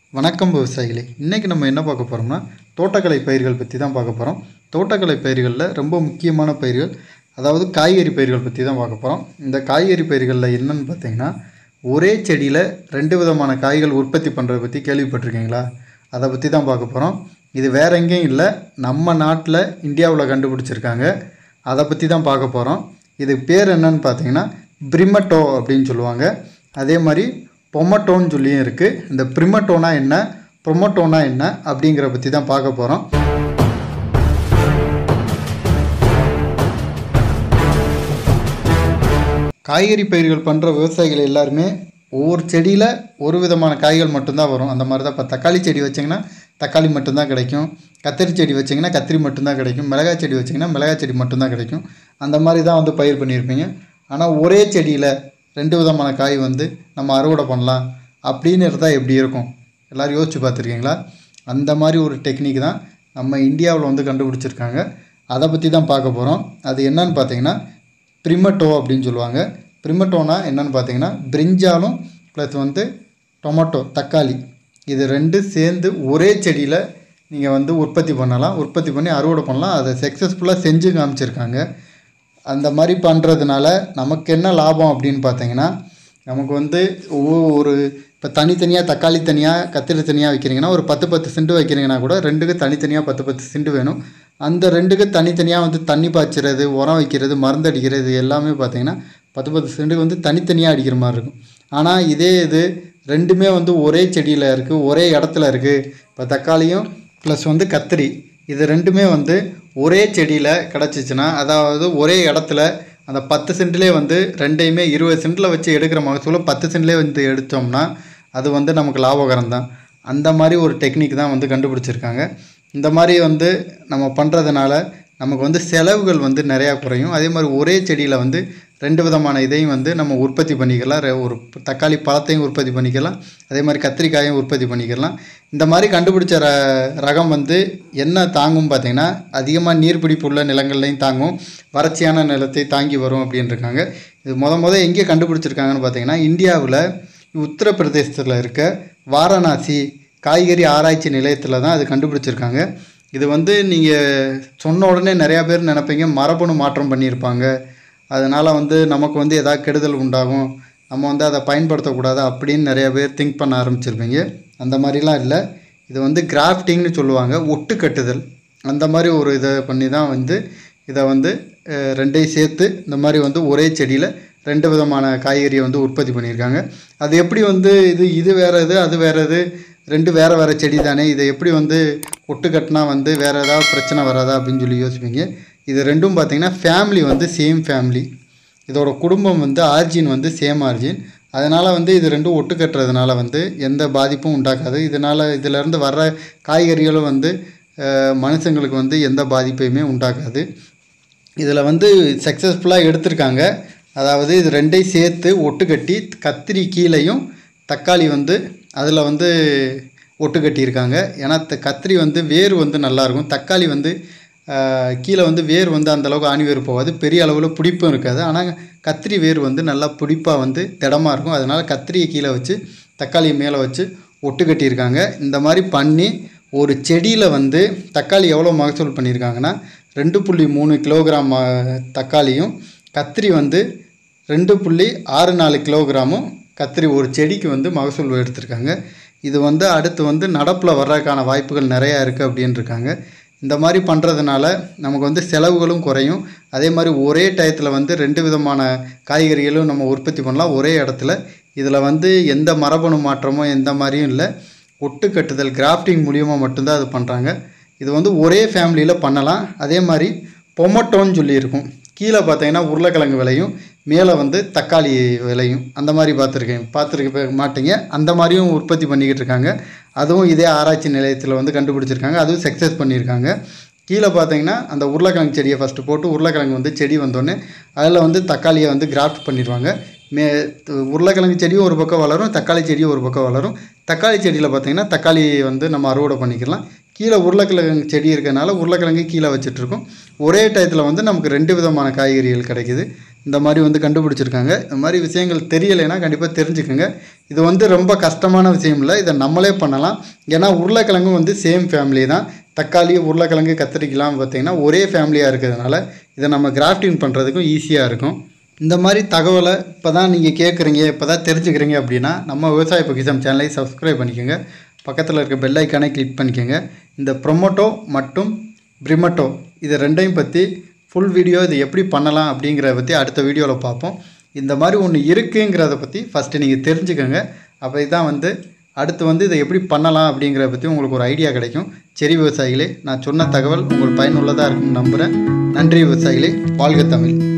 வணக்கம் விவசாயிகளே இன்றைக்கி நம்ம என்ன பார்க்க போகிறோம்னா தோட்டக்கலை பயிர்கள் பற்றி தான் பார்க்க போகிறோம் தோட்டக்கலை பயிர்களில் ரொம்ப முக்கியமான பயிர்கள் அதாவது காய்கறி பயிர்கள் பற்றி தான் பார்க்க போகிறோம் இந்த காய்கறி பயிர்களில் என்னன்னு பார்த்தீங்கன்னா ஒரே செடியில் ரெண்டு விதமான காய்கள் உற்பத்தி பண்ணுறதை பற்றி கேள்விப்பட்டிருக்கீங்களா அதை பற்றி தான் பார்க்க போகிறோம் இது வேற எங்கேயும் இல்லை நம்ம நாட்டில் இந்தியாவில் கண்டுபிடிச்சிருக்காங்க அதை பற்றி தான் பார்க்க போகிறோம் இது பேர் என்னன்னு பார்த்தீங்கன்னா பிரிமட்டோ அப்படின்னு சொல்லுவாங்க அதே மாதிரி பொமட்டோன்னு சொல்லியும் இருக்குது இந்த பிரிமட்டோனா என்ன ப்ரொமட்டோனா என்ன அப்படிங்கிற பற்றி தான் பார்க்க போகிறோம் காய்கறி பயிர்கள் பண்ணுற விவசாயிகள் எல்லாருமே ஒவ்வொரு செடியில் ஒரு விதமான காய்கள் மட்டும்தான் வரும் அந்த மாதிரி தான் இப்போ தக்காளி செடி வச்சிங்கன்னா தக்காளி மட்டும்தான் கிடைக்கும் கத்திரி செடி வச்சிங்கன்னா கத்திரி மட்டும்தான் கிடைக்கும் மிளகாய் செடி வச்சிங்கன்னா மிளகாய் செடி மட்டும்தான் கிடைக்கும் அந்த மாதிரி தான் வந்து பயிர் பண்ணியிருப்பீங்க ஆனால் ஒரே செடியில் ரெண்டு விதமான காய் வந்து நம்ம அறுவடை பண்ணலாம் அப்படின்னு இருந்தால் எப்படி இருக்கும் எல்லோரும் யோசிச்சு பார்த்துருக்கீங்களா அந்த மாதிரி ஒரு டெக்னிக் தான் நம்ம இந்தியாவில் வந்து கண்டுபிடிச்சிருக்காங்க அதை பற்றி தான் பார்க்க போகிறோம் அது என்னன்னு பார்த்தீங்கன்னா பிரிமட்டோ அப்படின்னு சொல்லுவாங்க பிரிமட்டோனா என்னன்னு பார்த்தீங்கன்னா பிரிஞ்சாலும் ப்ளஸ் வந்து டொமேட்டோ தக்காளி இது ரெண்டு சேர்ந்து ஒரே செடியில் நீங்கள் வந்து உற்பத்தி பண்ணலாம் உற்பத்தி பண்ணி அறுவடை பண்ணலாம் அதை சக்ஸஸ்ஃபுல்லாக செஞ்சு காமிச்சிருக்காங்க அந்த மாதிரி பண்ணுறதுனால நமக்கு என்ன லாபம் அப்படின்னு பார்த்தீங்கன்னா நமக்கு வந்து ஒவ்வொரு இப்போ தனித்தனியாக தக்காளி தனியாக கத்திரி தனியாக வைக்கிறீங்கன்னா ஒரு பத்து பத்து சென்ட் வைக்கிறீங்கன்னா கூட ரெண்டுக்கு தனித்தனியாக பத்து பத்து சென்ட் வேணும் அந்த ரெண்டுக்கு தனித்தனியாக வந்து தண்ணி பாய்ச்சுறது உரம் வைக்கிறது மருந்து அடிக்கிறது எல்லாமே பார்த்தீங்கன்னா பத்து பத்து சென்ட்டுக்கு வந்து தனித்தனியாக அடிக்கிற மாதிரி இருக்கும் ஆனால் இதே இது ரெண்டுமே வந்து ஒரே செடியில் இருக்குது ஒரே இடத்துல இருக்குது இப்போ தக்காளியும் ப்ளஸ் வந்து கத்திரி இது ரெண்டுமே வந்து ஒரே செடியில் கிடச்சிச்சின்னா அதாவது ஒரே இடத்துல அந்த பத்து சென்ட்லேயே வந்து ரெண்டையுமே இருபது சென்ட்டில் வச்சு எடுக்கிற மகசூலை பத்து சென்ட்லேயே வந்து எடுத்தோம்னா அது வந்து நமக்கு லாபகரம் தான் அந்த மாதிரி ஒரு டெக்னிக் தான் வந்து கண்டுபிடிச்சிருக்காங்க இந்த மாதிரி வந்து நம்ம பண்ணுறதுனால நமக்கு வந்து செலவுகள் வந்து நிறையா குறையும் அதே மாதிரி ஒரே செடியில் வந்து ரெண்டு விதமான இதையும் வந்து நம்ம உற்பத்தி பண்ணிக்கலாம் ரெ- ஒரு தக்காளி பழத்தையும் உற்பத்தி பண்ணிக்கலாம் அதே மாதிரி கத்திரிக்காயும் உற்பத்தி பண்ணிக்கலாம் இந்த மாதிரி கண்டுபிடிச்ச ர ரகம் வந்து என்ன தாங்கும் பார்த்தீங்கன்னா அதிகமாக நீர்பிடிப்பு உள்ள நிலங்கள்லையும் தாங்கும் வறட்சியான நிலத்தை தாங்கி வரும் அப்படின்னு இருக்காங்க இது முத முத எங்கே கண்டுபிடிச்சிருக்காங்கன்னு பார்த்தீங்கன்னா இந்தியாவில் உத்தரப்பிரதேசத்தில் இருக்க வாரணாசி காய்கறி ஆராய்ச்சி நிலையத்தில் தான் அது கண்டுபிடிச்சிருக்காங்க இது வந்து நீங்கள் சொன்ன உடனே நிறையா பேர் நினைப்பீங்க மரபணு மாற்றம் பண்ணியிருப்பாங்க அதனால் வந்து நமக்கு வந்து எதாவது கெடுதல் உண்டாகும் நம்ம வந்து அதை பயன்படுத்தக்கூடாது அப்படின்னு நிறைய பேர் திங்க் பண்ண ஆரம்பிச்சிருப்பீங்க அந்த மாதிரிலாம் இல்லை இது வந்து கிராஃப்டிங்னு சொல்லுவாங்க ஒட்டு கட்டுதல் அந்த மாதிரி ஒரு இதை பண்ணி தான் வந்து இதை வந்து அஹ், ரெண்டையும் சேர்த்து இந்த மாதிரி வந்து ஒரே செடியில் ரெண்டு விதமான காய்கறியை வந்து உற்பத்தி பண்ணியிருக்காங்க அது எப்படி வந்து இது இது வேறு இது அது வேறு இது ரெண்டு வேறு வேறு செடி தானே இதை எப்படி வந்து ஒட்டு கட்டினா வந்து வேறு ஏதாவது பிரச்சனை வராதா அப்படின்னு சொல்லி யோசிப்பீங்க இது ரெண்டும் பார்த்தீங்கன்னா ஃபேமிலி வந்து சேம் ஃபேமிலி இதோட குடும்பம் வந்து ஆர்ஜின் வந்து சேம் ஆர்ஜின் அதனால் வந்து இது ரெண்டும் ஒட்டு கட்டுறதுனால வந்து எந்த பாதிப்பும் உண்டாக்காது இதனால் இதிலேருந்து வர்ற காய்கறிகளும் வந்து அஹ், மனுஷங்களுக்கு வந்து எந்த பாதிப்பையுமே உண்டாக்காது இதில் வந்து சக்ஸஸ்ஃபுல்லாக எடுத்திருக்காங்க அதாவது இது ரெண்டையும் சேர்த்து ஒட்டு கட்டி கத்திரி கீழையும் தக்காளி வந்து அதில் வந்து ஒட்டு கட்டியிருக்காங்க ஏன்னா த- கத்திரி வந்து வேர் வந்து நல்லாயிருக்கும் தக்காளி வந்து ஆஹ், கீழே வந்து வேர் வந்து அந்த அளவுக்கு ஆணி வேர் போகாது பெரிய அளவில் பிடிப்பும் இருக்காது ஆனால் கத்திரி வேர் வந்து நல்லா பிடிப்பாக வந்து திடமாக இருக்கும் அதனால் கத்திரியை கீழே வச்சு தக்காளியை மேலே வச்சு ஒட்டு கட்டியிருக்காங்க இந்த மாதிரி பண்ணி ஒரு செடியில் வந்து தக்காளி எவ்வளோ மகசூல் பண்ணியிருக்காங்கன்னா ரெண்டு புள்ளி மூணு கிலோகிராம் ஆ, தக்காளியும் கத்திரி வந்து ரெண்டு புள்ளி ஆறு நாலு கிலோகிராமும் கத்திரி ஒரு செடிக்கு வந்து மகசூல் எடுத்திருக்காங்க இது வந்து அடுத்து வந்து நடப்பில் வர்றதுக்கான வாய்ப்புகள் நிறையா இருக்குது அப்படின்னு இருக்காங்க இந்த மாதிரி பண்ணுறதுனால நமக்கு வந்து செலவுகளும் குறையும் அதே மாதிரி ஒரே டயத்தில் வந்து ரெண்டு விதமான காய்கறிகளும் நம்ம உற்பத்தி பண்ணலாம் ஒரே இடத்துல இதில் வந்து எந்த மரபணு மாற்றமோ எந்த மாதிரியும் இல்லை ஒட்டு கட்டுதல் கிராஃப்டிங் மூலியமாக மட்டும்தான் அது பண்ணுறாங்க இது வந்து ஒரே ஃபேமிலியில் பண்ணலாம் அதே மாதிரி பொமட்டோன்னு சொல்லியிருக்கும் கீழே பார்த்தீங்கன்னா உருளைக்கிழங்கு விளையும் மேலே வந்து தக்காளி விளையும் அந்த மாதிரி பார்த்துருக்கேன் பார்த்துருக்க மாட்டீங்க அந்த மாதிரியும் உற்பத்தி பண்ணிக்கிட்டு இருக்காங்க அதுவும் இதே ஆராய்ச்சி நிலையத்தில் வந்து கண்டுபிடிச்சிருக்காங்க அதுவும் சக்ஸஸ் பண்ணியிருக்காங்க கீழே பார்த்தீங்கன்னா அந்த உருளைக்கிழங்கு செடியை ஃபஸ்ட்டு போட்டு உருளைக்கிழங்கு வந்து செடி வந்தோடனே அதில் வந்து தக்காளியை வந்து கிராஃப்ட் பண்ணிடுவாங்க மே து- உருளைக்கிழங்கு செடியும் ஒரு பக்கம் வளரும் தக்காளி செடியும் ஒரு பக்கம் வளரும் தக்காளி செடியில் பார்த்தீங்கன்னா தக்காளி வந்து நம்ம அறுவடை பண்ணிக்கலாம் கீழே உருளைக்கிழங்கு செடி இருக்கறனால உருளைக்கிழங்கு கீழே வச்சிட்ருக்கோம் ஒரே டயத்தில் வந்து நமக்கு ரெண்டு விதமான காய்கறிகள் கிடைக்குது இந்த மாதிரி வந்து கண்டுபிடிச்சிருக்காங்க இந்த மாதிரி விஷயங்கள் தெரியலைன்னா கண்டிப்பாக தெரிஞ்சுக்கோங்க இது வந்து ரொம்ப கஷ்டமான விஷயம் இல்லை இதை நம்மளே பண்ணலாம் ஏன்னா உருளைக்கிழங்கும் வந்து சேம் ஃபேமிலி தான் தக்காளி உருளைக்கிழங்கு கத்திரிக்கலாம் பார்த்தீங்கன்னா ஒரே ஃபேமிலியாக இருக்கிறதுனால இதை நம்ம கிராஃப்டிங் பண்ணுறதுக்கும் ஈஸியாக இருக்கும் இந்த மாதிரி தகவலை இப்போ தான் நீங்கள் கேட்குறீங்க இப்போ தான் தெரிஞ்சுக்கிறீங்க அப்படின்னா நம்ம விவசாய பொக்கிசம் சேனலை சப்ஸ்கிரைப் பண்ணிக்கோங்க பக்கத்தில் இருக்க பெல் ஐக்கானை கிளிக் பண்ணிக்கோங்க இந்த ப்ரொமோட்டோ மற்றும் பிரிமட்டோ இது ரெண்டையும் பற்றி ஃபுல் வீடியோ இது எப்படி பண்ணலாம் அப்படிங்கிறத பற்றி அடுத்த வீடியோவில் பார்ப்போம் இந்த மாதிரி ஒன்று இருக்குங்கிறத பற்றி ஃபஸ்ட்டு நீங்கள் தெரிஞ்சுக்கோங்க அப்போ இதான் வந்து அடுத்து வந்து இதை எப்படி பண்ணலாம் அப்படிங்கிறத பற்றி உங்களுக்கு ஒரு ஐடியா கிடைக்கும் சரி விவசாயிகளே நான் சொன்ன தகவல் உங்களுக்கு பயனுள்ளதாக இருக்கும்னு நம்புகிறேன் நன்றி விவசாயிகளே வாழ்க தமிழ்